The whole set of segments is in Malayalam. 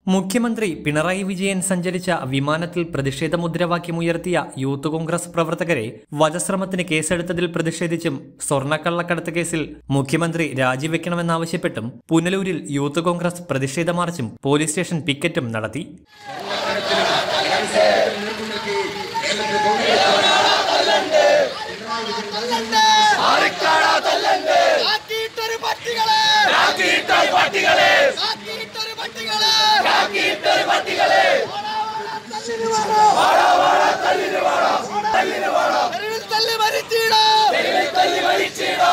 മുഖ്യമന്ത്രി പിണറായി വിജയൻ സഞ്ചരിച്ച വിമാനത്തിൽ പ്രതിഷേധ മുദ്രാവാക്യമുയർത്തിയ യൂത്ത് കോൺഗ്രസ് പ്രവർത്തകരെ വധശ്രമത്തിന് കേസെടുത്തതിൽ പ്രതിഷേധിച്ചും സ്വർണ്ണക്കള്ളക്കടത്ത് കേസിൽ മുഖ്യമന്ത്രി രാജിവെക്കണമെന്നാവശ്യപ്പെട്ടും പുനലൂരിൽ യൂത്ത് കോൺഗ്രസ് പ്രതിഷേധ മാർച്ചും പോലീസ് സ്റ്റേഷൻ പിക്കറ്റും നടത്തി ആക്കിയിട്ടൊരു പട്ടികളെ ആക്കിയിട്ടൊരു പട്ടികളെ ആക്കിയിട്ടൊരു പട്ടികളെ തെരുവിൽ തല്ലി മരിച്ചിടോ തല്ലി മരിച്ചിടോ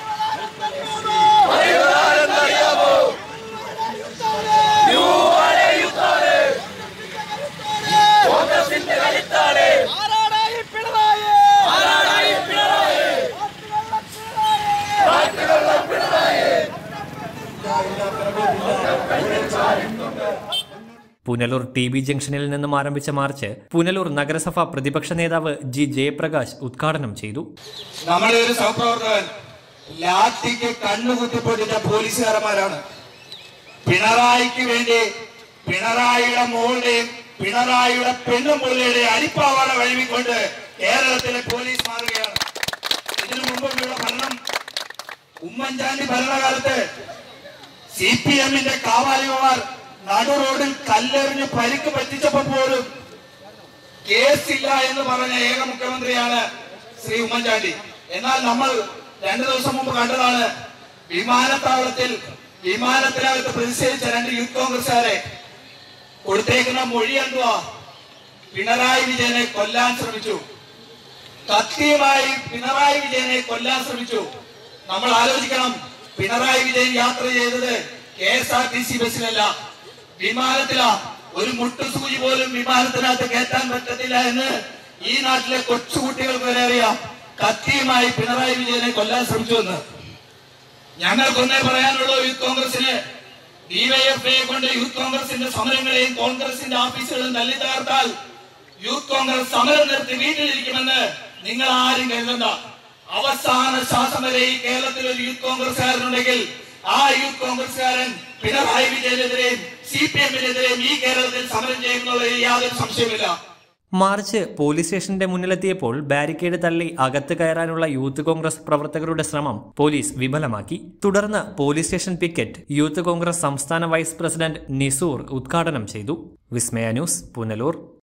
ആരാടായി പിണറായി ആരാടായി പിണറായി പുനലൂർ ടി ബി ജംഗ്ഷനിൽ നിന്നും ആരംഭിച്ച മാർച്ച് പുനലൂർ നഗരസഭ പ്രതിപക്ഷ നേതാവ് ജി ജയപ്രകാശ് ഉദ്ഘാടനം ചെയ്തു നമ്മുടെ ഒരു സഹപ്രവർത്തകൻ ലാത്തിക്ക് കണ്ണുകുത്തിപ്പൊട്ടിച്ച പോലീസുകാരന്മാരാണ് പിണറായിക്ക് വേണ്ടി പിണറായിയുടെ മോളുടെയും പിണറായിയുടെ പെണ്ണുമുള്ളിയുടെ അരിപ്പാവാട വഴിവിക്കൊണ്ട് കേരളത്തിലെ പോലീസ് മാറുകയാണ് ഇതിനു മുമ്പുള്ള ഭരണം ഉമ്മൻചാണ്ടി ഭരണകാലത്ത് സി പി എമ്മിന്റെ കാവാലിമാർ നടു റോഡിൽ കല്ലെറിഞ്ഞ് പരിക്ക് പറ്റിച്ചപ്പോൾ പോലും കേസില്ല എന്ന് പറഞ്ഞ ഏക മുഖ്യമന്ത്രിയാണ് ശ്രീ ഉമ്മൻചാണ്ടി എന്നാൽ നമ്മൾ രണ്ടു ദിവസം മുമ്പ് കണ്ടതാണ് വിമാനത്താവളത്തിൽ വിമാനത്തിനകത്ത് പ്രതിഷേധിച്ച രണ്ട് യൂത്ത് കോൺഗ്രസ്സുകാരെ കൊടുത്തേക്കുന്ന മൊഴി എന്തുവാ പിണറായി വിജയനെ കൊല്ലാൻ ശ്രമിച്ചു കത്തിയുമായി പിണറായി വിജയനെ കൊല്ലാൻ ശ്രമിച്ചു നമ്മൾ ആലോചിക്കണം പിണറായി വിജയൻ യാത്ര ചെയ്തത് K S R T C ബസ്സിലല്ല വിമാനത്തിലാ ഒരു മുട്ടുസൂചി പോലും വിമാനത്തിനകത്ത് കയറ്റാൻ പറ്റത്തില്ല എന്ന് ഈ നാട്ടിലെ കൊച്ചുകുട്ടികൾക്ക് വരെ അറിയാം കത്തിയുമായി പിണറായി വിജയനെ കൊല്ലാൻ ശ്രമിച്ചു എന്ന് ഞങ്ങൾക്കൊന്നേ പറയാനുള്ളൂ യൂത്ത് കോൺഗ്രസിന് ഡിവൈഎഫ്ഐയെ കൊണ്ട് യൂത്ത് കോൺഗ്രസിന്റെ സമരങ്ങളെയും കോൺഗ്രസിന്റെ ഓഫീസുകളും തല്ലി തകർത്താൽ യൂത്ത് കോൺഗ്രസ് സമരം നിർത്തി വീട്ടിലിരിക്കുമെന്ന് നിങ്ങൾ ആരും കരുതണ്ട അവസാന ശ്വാസം വരെ ഈ കേരളത്തിൽ ഒരു യൂത്ത് കോൺഗ്രസ്സുകാരനുണ്ടെങ്കിൽ ആ യൂത്ത് കോൺഗ്രസ്സുകാരൻ പിണറായി വിജയനെതിരെയും സി പി എമ്മിനെതിരെയും ഈ കേരളത്തിൽ സമരം ചെയ്യുന്നതിൽ യാതൊരു സംശയമില്ല മാർച്ച് പോലീസ് സ്റ്റേഷന്റെ മുന്നിലെത്തിയപ്പോൾ ബാരിക്കേഡ് തള്ളി അകത്ത് കയറാനുള്ള യൂത്ത് കോൺഗ്രസ് പ്രവർത്തകരുടെ ശ്രമം പോലീസ് വിഫലമാക്കി തുടർന്ന് police station picket youth Congress സംസ്ഥാന വൈസ് പ്രസിഡന്റ് നിസൂർ ഉദ്ഘാടനം ചെയ്തു വിസ്മയ ന്യൂസ് പുനലൂർ